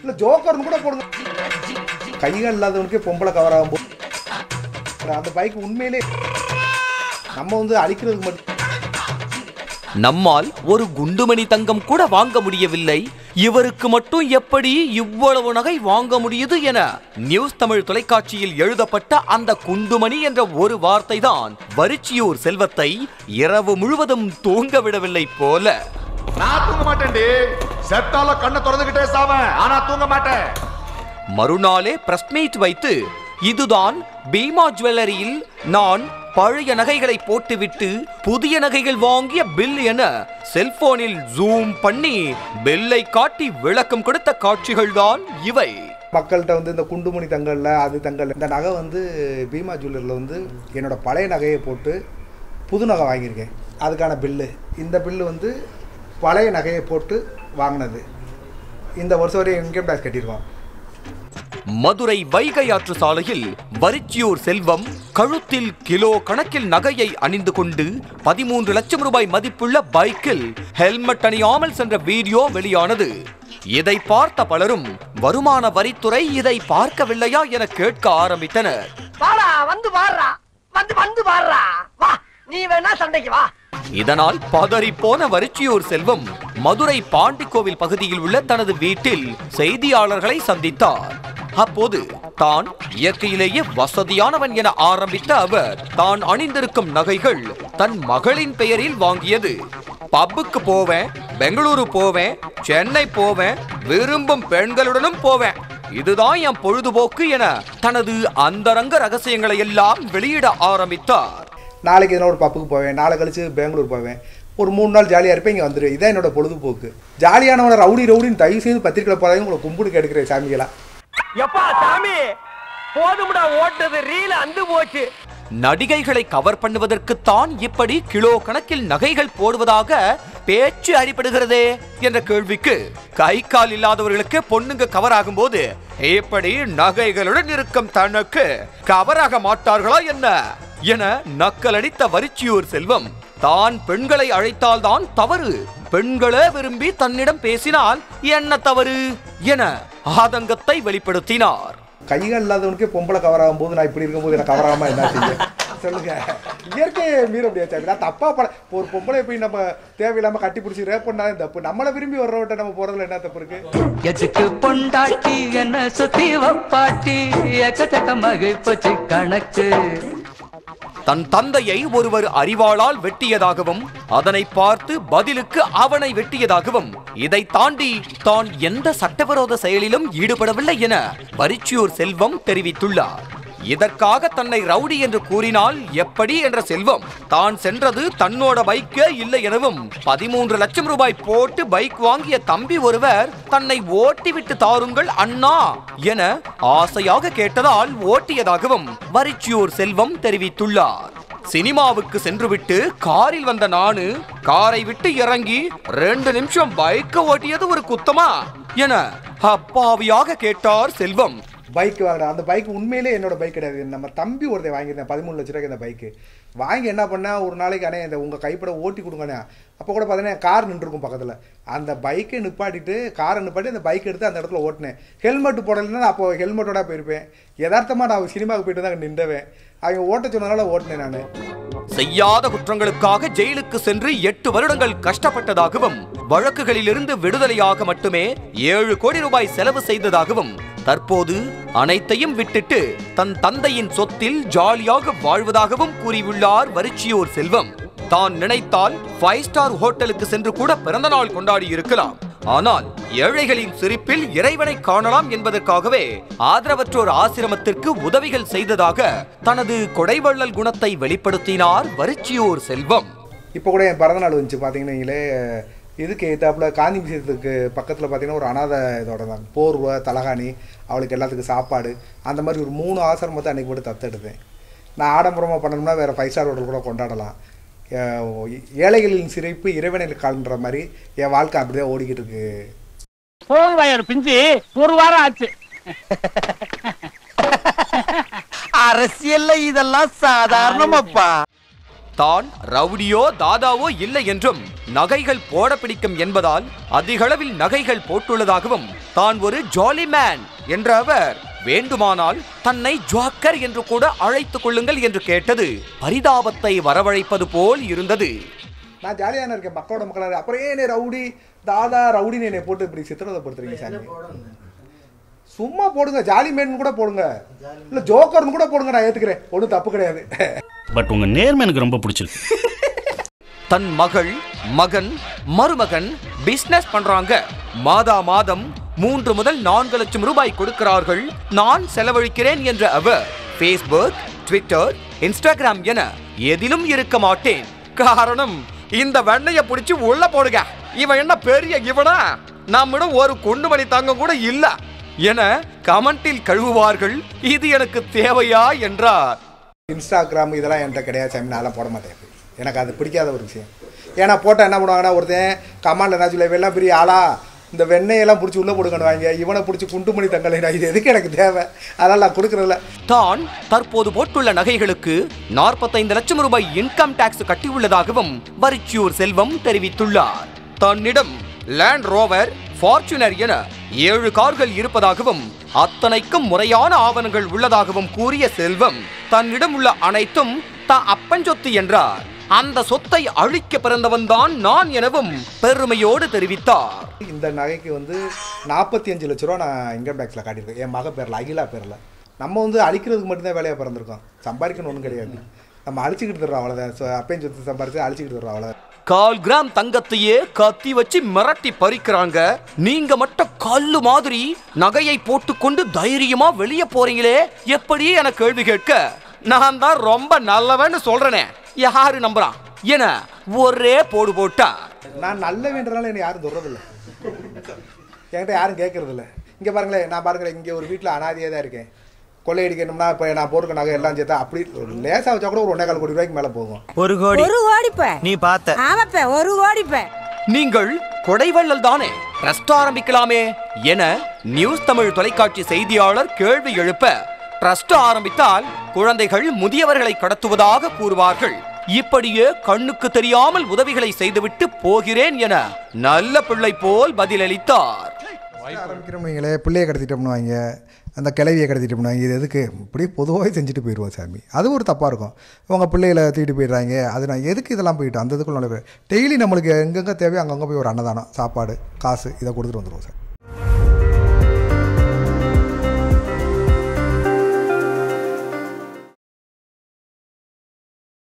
இல்லை ஜோக்கர்னு கூட போடுங்க கைகள் இல்லாதவனுக்கே பொம்பளை கவர் ஆகும் போது அந்த பைக் உண்மையிலே நம்ம வந்து அழிக்கிறதுக்கு மட்டும் நம்மால் ஒரு குண்டுமணி தங்கம் கூட வாங்க முடியவில்லை இவருக்கு மட்டும் எப்படி இவ்வளவு நகை வாங்க முடியுது என நியூஸ் தமிழ் தொலைக்காட்சியில் எழுதப்பட்ட அந்த குண்டுமணி என்ற ஒரு வார்த்தை தான் வரிச்சியூர் செல்வத்தை இரவு முழுவதும் தூங்க விடவில்லை போல நான் தூங்க மாட்டேன்டி செத்தால கண்ணை திறந்துகிட்டே சாவேன் ஆனா தூங்க மாட்டேன் மறுநாளே பிரஸ் மீட் வைத்து இதுதான் பீமா ஜுவல்லரியில் நான் பழைய நகைகளை போட்டுவிட்டு புதிய நகைகள் வாங்கிய பில் என செல்போனில் ஜூம் பண்ணி பில்லை காட்டி விளக்கம் கொடுத்த காட்சிகள் தான் இவை மக்கள்கிட்ட வந்து இந்த குண்டுமணி தங்கல்ல அது தங்கல் இந்த நகை வந்து பீமா ஜுவல்லரியில் வந்து என்னோட பழைய நகையை போட்டு புது நகை வாங்கியிருக்கேன் அதுக்கான பில்லு இந்த பில்லு வந்து பழைய நகையை போட்டு வாங்கினது இந்த வருஷம் வரையும் இன்கம் டேக்ஸ் கட்டியிருக்கோம் மதுரை வைகை ஆற்று சாலையில் வரிச்சியூர் செல்வம் கழுத்தில் கிலோ கணக்கில் நகையை அணிந்து கொண்டு பதிமூன்று லட்சம் ரூபாய் மதிப்புள்ள பைக்கில் ஹெல்மெட் அணியாமல் சென்ற வீடியோ வெளியானது இதை பார்த்த பலரும் வருமான வரித்துறை இதை பார்க்கவில்லையா என கேட்க ஆரம்பித்தனர் வாடா வந்து பாடுறா வந்து வந்து பாடுறா வா நீ வேணா சண்டைக்கு வா இதனால் பதறி போன வரிச்சியூர் செல்வம் மதுரை பாண்டிக்கோவில் பகுதியில் உள்ள தனது வீட்டில் செய்தியாளர்களை சந்தித்தார் அப்போது தான் இயற்கையிலேயே வசதியானவன் என ஆரம்பித்த அவர் தான் அணிந்திருக்கும் நகைகள் தன் மகளின் பெயரில் வாங்கியது பப்புக்கு போவேன் பெங்களூரு போவேன் சென்னை போவேன் விரும்பும் பெண்களுடனும் போவேன் இதுதான் என் பொழுதுபோக்கு என தனது அந்தரங்க ரகசியங்களை எல்லாம் வெளியிட ஆரம்பித்தார் நாளைக்கு எதனா ஒரு பப்புக்கு போவேன் நாளை கழிச்சு பெங்களூர் போவேன் ஒரு மூணு நாள் ஜாலியாக இருப்பேன் இங்கே வந்துடுவேன் இதான் என்னோட பொழுதுபோக்கு ஜாலியானவனை ரவுடி ரவுடின்னு தயவு செய்து பத்திரிக்கையில் போதாங்க உங்களை கும்பிடு கேட்கிறேன் சாமிகளா எப்பா சாமி போதும்டா ஓட்டது ரீல அந்து போச்சு நடிகைகளை கவர் பண்ணுவதற்குத்தான் இப்படி கிலோ கணக்கில் நகைகள் போடுவதாக பேச்சு அடிபடுகிறதே என்ற கேள்விக்கு கை கால் இல்லாதவர்களுக்கு பொண்ணுங்க கவர் ஆகும்போது இப்படி நகைகளுடன் இருக்கும் தனக்கு கவராக மாட்டார்களா என்ன என நக்கலடித்த வரிச்சியூர் செல்வம் தான் பெண்களை அழைத்தால்தான் தவறு பெண்களே விரும்பி தன்னிடம் பேசினால் என்ன தவறு என ஆதங்கத்தை வெளிப்படுத்தினார் கைகள் இல்லாதவனுக்கே பொம்பளை கவர் ஆகும்போது நான் இப்படி இருக்கும்போது எனக்கு கவர் ஆகாம என்ன செய்ய சொல்லுங்க இயற்கையை மீற முடியாது சாமி நான் தப்பா பட ஒரு பொம்பளை போய் நம்ம தேவையில்லாம கட்டி பிடிச்சி ரேப் பண்ணாலும் தப்பு நம்மளை விரும்பி வர்றவட்ட நம்ம போறதுல என்ன தப்பு இருக்கு எதுக்கு பொண்டாட்டி என்ன சுத்தி வப்பாட்டி எக்கச்சக்க மகிழ்ச்சி கணக்கு தன் தந்தையை ஒருவர் அறிவாளால் வெட்டியதாகவும் அதனை பார்த்து பதிலுக்கு அவனை வெட்டியதாகவும் இதை தாண்டி தான் எந்த சட்டவிரோத செயலிலும் ஈடுபடவில்லை என வரிச்சியூர் செல்வம் தெரிவித்துள்ளார் இதற்காக தன்னை ரவுடி என்று கூறினால் எப்படி என்ற செல்வம் தான் சென்றது தன்னோட பைக்கே இல்லை எனவும் பதிமூன்று லட்சம் ரூபாய் போட்டு பைக் வாங்கிய தம்பி ஒருவர் தன்னை ஓட்டிவிட்டு தாருங்கள் அண்ணா என ஆசையாக கேட்டதால் ஓட்டியதாகவும் வரிச்சியூர் செல்வம் தெரிவித்துள்ளார் சினிமாவுக்கு சென்றுவிட்டு காரில் வந்த நானு காரை விட்டு இறங்கி ரெண்டு நிமிஷம் பைக்கை ஓட்டியது ஒரு குத்தமா என அப்பாவியாக கேட்டார் செல்வம் பைக் வாங்கினேன் அந்த பைக் உண்மையிலே என்னோட பைக் கிடையாது நம்ம தம்பி ஒருத்தன் வாங்கியிருந்தேன் பதிமூணு லட்ச ரூபாய்க்கு இந்த பைக்கு வாங்கி என்ன பண்ணேன் ஒரு நாளைக்கு அண்ணே இந்த உங்கள் கைப்பட ஓட்டி கொடுங்கண்ணே அப்போ கூட பார்த்தீங்கன்னா கார் நின்றுருக்கும் பக்கத்தில் அந்த பைக்கை நிப்பாட்டிட்டு காரை நிப்பாட்டி அந்த பைக் எடுத்து அந்த இடத்துல ஓட்டினேன் ஹெல்மெட் போடலைன்னா அப்போ ஹெல்மெட்டோட போயிருப்பேன் யதார்த்தமாக நான் சினிமாவுக்கு போயிட்டு தான் நின்றவேன் அவங்க ஓட்ட சொன்னதால ஓட்டினேன் நான் செய்யாத குற்றங்களுக்காக ஜெயிலுக்கு சென்று எட்டு வருடங்கள் கஷ்டப்பட்டதாகவும் வழக்குகளிலிருந்து விடுதலையாக மட்டுமே ஏழு கோடி ரூபாய் செலவு செய்ததாகவும் தற்போது அனைத்தையும் விட்டுட்டு தன் தந்தையின் சொத்தில் ஜாலியாக வாழ்வதாகவும் கூறியுள்ளார் வரிச்சியோர் செல்வம் தான் நினைத்தால் ஃபைவ் ஸ்டார் ஹோட்டலுக்கு சென்று கூட பிறந்தநாள் கொண்டாடி இருக்கலாம் ஆனால் ஏழைகளின் சிரிப்பில் இறைவனை காணலாம் என்பதற்காகவே ஆதரவற்றோர் ஆசிரமத்திற்கு உதவிகள் செய்ததாக தனது கொடைவள்ளல் குணத்தை வெளிப்படுத்தினார் வரிச்சியோர் செல்வம் இப்போ கூட என் பிறந்தநாள் வந்துச்சு பார்த்தீங்கன்னா இதுக்கு எத்தாப்புல காந்தி மியூசியத்துக்கு பக்கத்தில் பார்த்தீங்கன்னா ஒரு அனாதை இதோட தான் போர்வை தலகாணி அவளுக்கு எல்லாத்துக்கும் சாப்பாடு அந்த மாதிரி ஒரு மூணு ஆசிரமத்தை அன்றைக்கி மட்டும் தத்தெடுத்தேன் நான் ஆடம்பரமாக பண்ணணும்னா வேறு ஃபைவ் ஸ்டார் ஹோட்டல் கூட கொண்டாடலாம் ஏ- ஏழைகளின் சிரிப்பு இறைவனில் கால்ன்ற மாதிரி என் வாழ்க்கை அப்படியே ஓடிக்கிட்டு இருக்கு போங்க வயர் பிஞ்சு ஒரு வாரம் ஆச்சு அரசியல்ல இதெல்லாம் சாதாரணமாப்பா தான் ரவுடியோ தாதாவோ இல்லை என்றும் நகைகள் போட பிடிக்கும் என்பதால் அதிகளவில் நகைகள் போட்டுள்ளதாகவும் தான் ஒரு ஜாலி மேன் என்ற அவர் வேண்டுமானால் தன்னை ஜாக்கர் என்று கூட அழைத்துக் கொள்ளுங்கள் என்று கேட்டது பரிதாபத்தை வரவழைப்பது போல் இருந்தது நான் ஜாலியான இருக்கேன் மக்களோட மக்களாக அப்புறம் ஏன் என்னை ரவுடி தாதா ரவுடின்னு என்னை போட்டு இப்படி சித்திரவதைப்படுத்துறீங்க சாமி சும்மா போடுங்க ஜாலி மேன் கூட போடுங்க இல்ல ஜோக்கர்னு கூட போடுங்க நான் ஏத்துக்கிறேன் ஒன்றும் தப்பு கிடையாது பட் உங்க நேர்மை எனக்கு ரொம்ப பிடிச்சிருக்கு தன் மகள் மகன் மருமகன் பிசினஸ் பண்றாங்க மாதா மாதம் மூன்று முதல் நான்கு லட்சம் ரூபாய் கொடுக்கிறார்கள் நான் செலவழிக்கிறேன் என்ற அவர் ஃபேஸ்புக் ட்விட்டர் இன்ஸ்டாகிராம் என எதிலும் இருக்க மாட்டேன் காரணம் இந்த வெண்ணைய பிடிச்சு உள்ள போடுங்க இவன் என்ன பெரிய இவனா நம்மிடம் ஒரு குண்டுமணி தங்கம் கூட இல்ல என கமெண்டில் கழுவுவார்கள் இது எனக்கு தேவையா என்றார் இன்ஸ்டாகிராம் இதெல்லாம் என்கிட்ட கிடையாது சாமி நான்லாம் போட மாட்டேன் எனக்கு அது பிடிக்காத ஒரு விஷயம் ஏன்னா போட்டால் என்ன பண்ணுவாங்கன்னா ஒருத்தன் கமாண்டில் என்ன சொல்ல வெள்ளம் பெரிய ஆளா இந்த வெண்ணெயெல்லாம் பிடிச்சி உள்ளே போடுங்கன்னு வாங்க இவனை பிடிச்சி குண்டுமணி தங்கலை இது எதுக்கு எனக்கு தேவை அதெல்லாம் நான் கொடுக்குறதில்ல தான் தற்போது போட்டுள்ள நகைகளுக்கு நாற்பத்தைந்து லட்சம் ரூபாய் இன்கம் டாக்ஸ் கட்டியுள்ளதாகவும் வரிச்சியூர் செல்வம் தெரிவித்துள்ளார் தன்னிடம் லேண்ட் ரோவர் ஃபார்ச்சுனர் என ஏழு கார்கள் இருப்பதாகவும் அத்தனைக்கும் முறையான ஆவணங்கள் உள்ளதாகவும் கூறிய செல்வம் தன்னிடம் உள்ள அனைத்தும் த அப்பஞ்சொத்து என்றார் அந்த சொத்தை அழிக்க பிறந்தவன் தான் நான் எனவும் பெருமையோடு தெரிவித்தார் இந்த நகைக்கு வந்து நாற்பத்தி அஞ்சு லட்ச ரூபா நான் இன்கம் டேக்ஸில் காட்டியிருக்கேன் என் மக பேரில் அகிலா பேரில் நம்ம வந்து அழிக்கிறதுக்கு மட்டும்தான் வேலையாக பிறந்திருக்கோம் சம்பாதிக்கணும் ஒன்றும் கிடையாது நம்ம அழிச்சிக்கிட்டு தர்றோம் அவ்வளோதான் ஸோ அப்பையும் சொத்து சம்பாரிச்சு அழிச்சிக்கிட்டு தர்றோம் அவ்வளோதான் கால் கிராம் தங்கத்தையே கத்தி வச்சு மிரட்டி பறிக்கிறாங்க நீங்க மட்டும் கல்லு மாதிரி நகையை போட்டுக்கொண்டு தைரியமா வெளியே போறீங்களே எப்படி என கேள்வி கேட்க நான் தான் ரொம்ப நல்லவன்னு சொல்றேனே யாரு நம்புறான் என ஒரே போடு போட்டா நான் நல்லவேன்றனால என்னை யாரும் சொல்கிறதில்ல என்கிட்ட யாரும் கேட்கறதில்ல இங்கே பாருங்களேன் நான் பாருங்களேன் இங்கே ஒரு வீட்டில் அனாதையாக தான் இருக்கேன் கொள்ளையடிக்கணும்னா இப்போ நான் போட்டுக்க நகை எல்லாம் சேர்த்தா அப்படி லேசாக வச்சா கூட ஒரு ஒன்றே கால் கோடி ரூபாய்க்கு மேலே போகும் ஒரு கோடி ஒரு கோடிப்ப நீ பார்த்த ஆமாப்ப ஒரு கோடிப்ப நீங்கள் கொடைவள்ளல் தானே ட்ரஸ்ட் ஆரம்பிக்கலாமே என நியூஸ் தமிழ் தொலைக்காட்சி செய்தியாளர் கேள்வி எழுப்ப ட்ரஸ்ட் ஆரம்பித்தால் குழந்தைகள் முதியவர்களை கடத்துவதாக கூறுவார்கள் இப்படியே கண்ணுக்கு தெரியாமல் உதவிகளை செய்துவிட்டு போகிறேன் என நல்ல பிள்ளை போல் பதிலளித்தார் ஆரம்பிக்கிறோம் வைங்களே பிள்ளையை கடத்திட்டோம்னு வாங்க அந்த கிளவியை கடத்திட்டோம்னு வாங்க இது எதுக்கு இப்படி பொதுவாகவே செஞ்சுட்டு போயிடுவோம் சாமி அது ஒரு தப்பாக இருக்கும் உங்கள் பிள்ளைகளை தூக்கிட்டு போயிடுறாங்க அது நான் எதுக்கு இதெல்லாம் போயிட்டு அந்த இதுக்குள்ள டெய்லி நம்மளுக்கு எங்கெங்கே தேவையோ அங்கங்கே போய் ஒரு அன்னதானம் சாப்பாடு காசு இதை கொடுத்துட்டு வந்துடுவோம் சார்